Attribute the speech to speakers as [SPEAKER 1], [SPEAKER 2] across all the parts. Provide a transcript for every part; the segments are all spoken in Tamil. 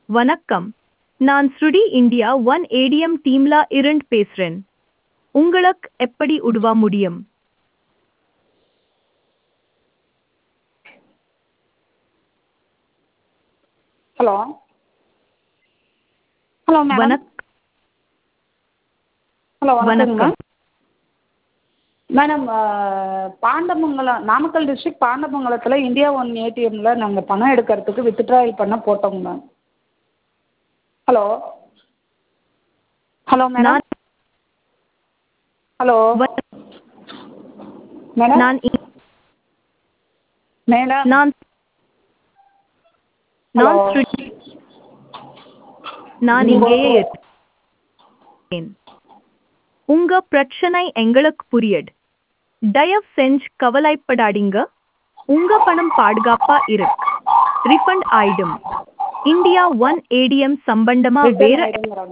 [SPEAKER 1] வணக்கம் நான் ஸ்ருடி இந்தியா ஒன் ஏடிஎம் டீம்ல இருந்து பேசுறேன் உங்களுக்கு எப்படி உதவ முடியும்
[SPEAKER 2] ஹலோ ஹலோ மேடம்
[SPEAKER 1] வணக்
[SPEAKER 2] ஹலோ வணக்கங்க
[SPEAKER 1] வணக்கம்
[SPEAKER 2] மேடம் பாண்டமங்கலம் நாமக்கல் டிஸ்ட்ரிக்ட் பாண்டமங்கலத்தில் இந்தியா ஒன் ஏடிஎம்மில் நாங்கள் பணம் எடுக்கிறதுக்கு வித்ட்ராயல் பண்ண போட்டோங்க மேம் ஹலோ ஹலோ மேடம்
[SPEAKER 1] நான்
[SPEAKER 2] ஹலோ
[SPEAKER 1] வ-
[SPEAKER 2] மேடம்
[SPEAKER 1] நான் இ-
[SPEAKER 2] மேடம்
[SPEAKER 1] நான்
[SPEAKER 2] ஹலோ
[SPEAKER 1] நான் ஸ்ருடி நான் இங்கேயே இருக்கேன் உங்க பிரச்சனை எங்களுக்கு புரியுது தயவு செஞ்சு கவலைப்படாதீங்க உங்க பணம் பாதுகாப்பா இருக்கு ரிஃபண்ட் ஆயிடும் இந்தியா ஒன் ஏடிஎம் சம்பந்தமா வேற
[SPEAKER 2] ரிட்டர்ன் ஆயிடுங்கிறாங்க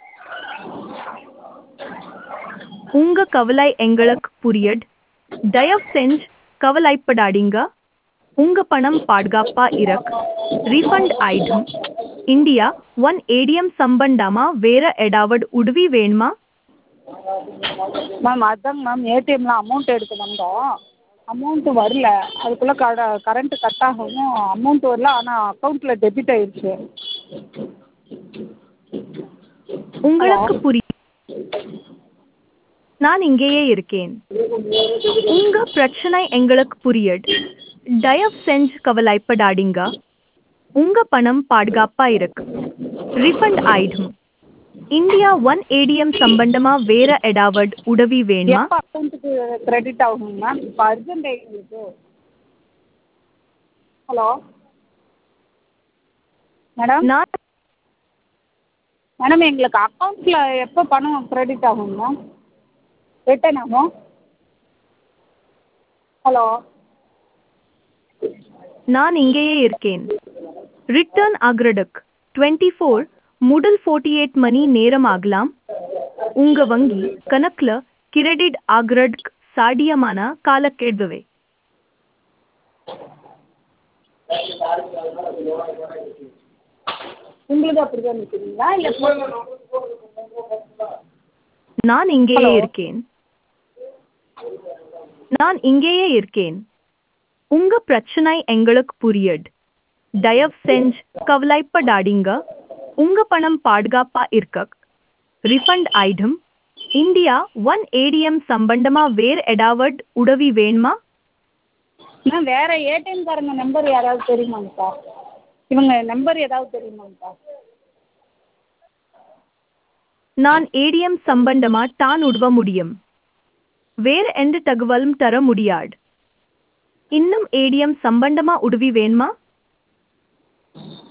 [SPEAKER 1] உங்க கவலை எங்களுக்கு புரியுது தயவு செஞ்சு கவலைப்படாதீங்க உங்க பணம் பாதுகாப்பா இருக்கு ரீஃபண்ட் ஆயிடும் இந்தியா ஒன் ஏடிஎம் சம்பந்தமா வேற ஏதாவது உதவி வேணுமா
[SPEAKER 2] மேம் அதாங்க மேம் ஏடிஎம்மில் அமௌண்ட் எடுக்க வந்தோம் அமௌண்ட்டு வரல அதுக்குள்ளே கட கரண்ட்டு கட் ஆகவும் அமௌண்ட் வரல ஆனால் அக்கௌண்ட்டில் டெபிட் ஆயிடுச்சு
[SPEAKER 1] உங்களுக்கு புரியும் நான் இங்கேயே இருக்கேன் உங்க பிரச்சனை எங்களுக்கு புரியுது தயவு செஞ்சு கவலைப்படாதீங்க உங்க பணம் பாதுகாப்பா இருக்கு ரிஃபண்ட் ஆயிடும் இந்தியா ஒன் ஏடிஎம் சம்பந்தமா வேற ஏதாவது உதவி வேணுமா
[SPEAKER 2] எப்போ அக்கௌண்ட்டுக்கு கிரெடிட் ஆகுங்க மேம் இப்போ அர்ஜென்ட் எங்களுக்கு ஹலோ மேடம்
[SPEAKER 1] நான்
[SPEAKER 2] மேடம் எங்களுக்கு அக்கௌண்ட்டில் எப்போ பணம் கிரெடிட் ஆகுங்க மேம் ரிட்டர்ன் ஆகும் ஹலோ
[SPEAKER 1] நான் இங்கேயே இருக்கேன் ரிட்டர்ன் ஆகிறதுக்கு டுவெண்ட்டி ஃபோர் முதல் ஃபோர்ட்டி எயிட் மணி நேரம் ஆகலாம் உங்க வங்கி கணக்குல கிரெடிட் ஆகிறதுக்கு சாத்தியமான காலக்கெடுவே
[SPEAKER 2] உங்களுக்கு அப்படி தான் நிற்கிறீங்களா இல்லை
[SPEAKER 1] நான் இங்கேயே
[SPEAKER 2] Hello.
[SPEAKER 1] இருக்கேன் நான் இங்கேயே இருக்கேன் உங்க பிரச்சனை எங்களுக்கு புரியுது தயவு செஞ்சு கவலைப்படாதீங்க உங்க பணம் பாதுகாப்பா இருக்க ரிஃபண்ட் ஆயிடும் இந்தியா ஒன் ஏடிஎம் சம்பந்தமா வேற ஏதாவது உதவி வேணுமா
[SPEAKER 2] மேம் வேறு ஏடிஎம்காரங்க நம்பர் யாராவது தெரியுமாங்கக்கா இவங்க நம்பர் ஏதாவது தெரியுமாங்கக்கா
[SPEAKER 1] நான் ஏடிஎம் சம்பந்தமா தான் உதவ முடியும் வேற எந்த தகவலும் தர முடியாது இன்னும் ஏடிஎம் சம்பந்தமா உதவி வேணுமா